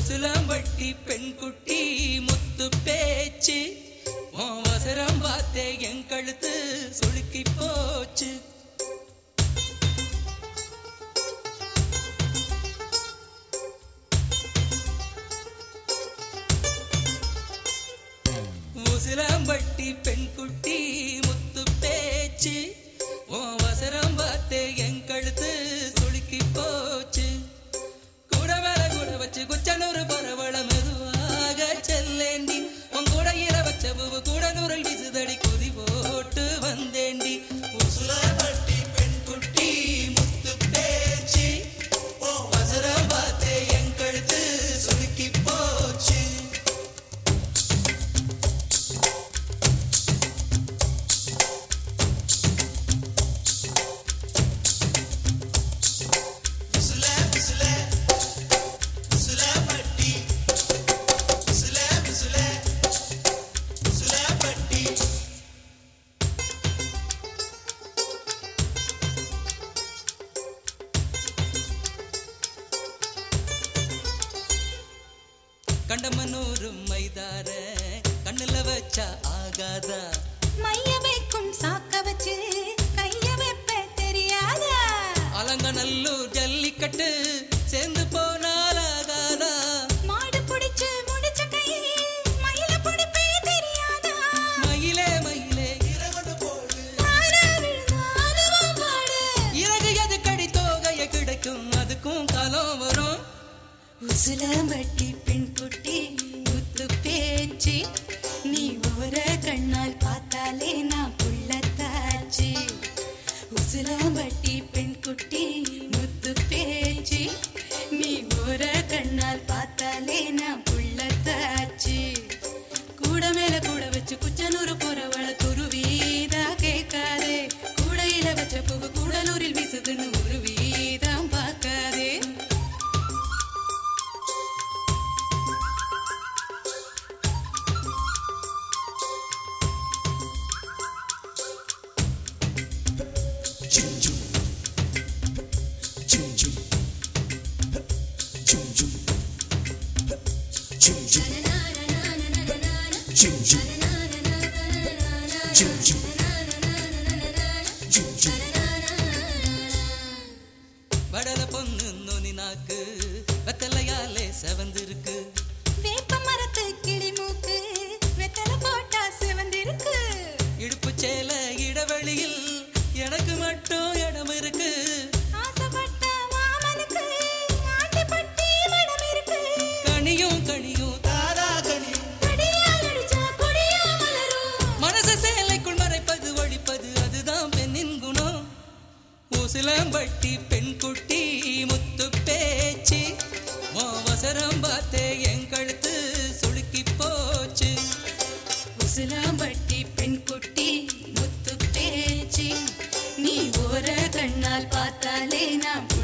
உசிலம்பட்டி பெண் குட்டி முத்து பேச்சு உன் வசரம் பார்த்தே என் கழுத்து சுளுக்கி போச்சு உசிலம்பட்டி பெண் குட்டி முத்து பேச்சு உன் வசரம் பார்த்தே என் கழுத்து சுளுக்கி போச்சு கூட மேல கூட வச்சு குச்சனூறு பரவள மெதுவாக செல்லேண்டி உன் கூட இர வச்ச பூவு கூட நூறல் விசுதடி குதி போட்டு வந்தேண்டி உசிலம்பட்டி பெண் குட்டி முத்து பேச்சு உன் வசரம் பார்த்தே என் கழுத்து சுளுக்கி போச்சு கண்டமனூரு மைதார கண்ணுல வச்சா ஆகாதா மைய வைக்கும் சாக்க வச்சு கைய வைப்ப தெரியாதா அலங்கநல்லூர் ஜல்லிக்கட்டு சேர்ந்து போனால் ஆகாதா மாடு புடிச்சு முடிச்ச கை மயில புடிப்பே தெரியாதா மயிலே மயிலே இறகொண்டு போடு ஆனா விழுந்தா அதுவும் பாடு இறகு எது கடி தோகைய கிடைக்கும் அதுக்கும் காலம் வரும் உசிலம்பட்டி பெண் குட்டி முத்து பேச்சு நீ ஓர கண்ணால் பார்த்தாலே நான் புள்ளத்தாச்சு உசிலம்பட்டி பெண் குட்டி முத்து பேச்சு நீ ஓர கண்ணால் பார்த்தாலே நான் புள்ளத்தாச்சு கூட மேல கூட வச்சு குச்சனூர் போறவள குருவீதா கேட்காதே கூடையில வச்ச புகு கூடலூரில் வீசுதுன்னு ஒரு வீதம் பார்க்காதே வடல பொண்ணு நுனி நாக்கு வெத்தலையாலே செவந்திருக்கு வேப்ப மரத்து கிளி மூக்கு வெத்தலை போட்டா சிவந்திருக்கு இடுப்பு சேல இடைவெளியில் எனக்கு மட்டும் இடம் இருக்கு ஆசைப்பட்ட மாமனுக்கு ஆண்டிப்பட்டி மடம் இருக்கு கனியும் கனியும் தாரா கனியும் கடியால் அடிச்சா கொடியா மலரும் மனச சேலைக்குள் மறைப்பது ஒழிப்பது அதுதான் பெண்ணின் குணம் ஊசிலம்பட்டி பெண் குட்டி முத்து பேச்சு உன் வசரம் பார்த்தே என் கழுத்து சுளுக்கி போச்சு உசிலாம்பட்டி பெண் குட்டி முத்து பேச்சு நீ ஓர கண்ணால் பார்த்தாலே நான்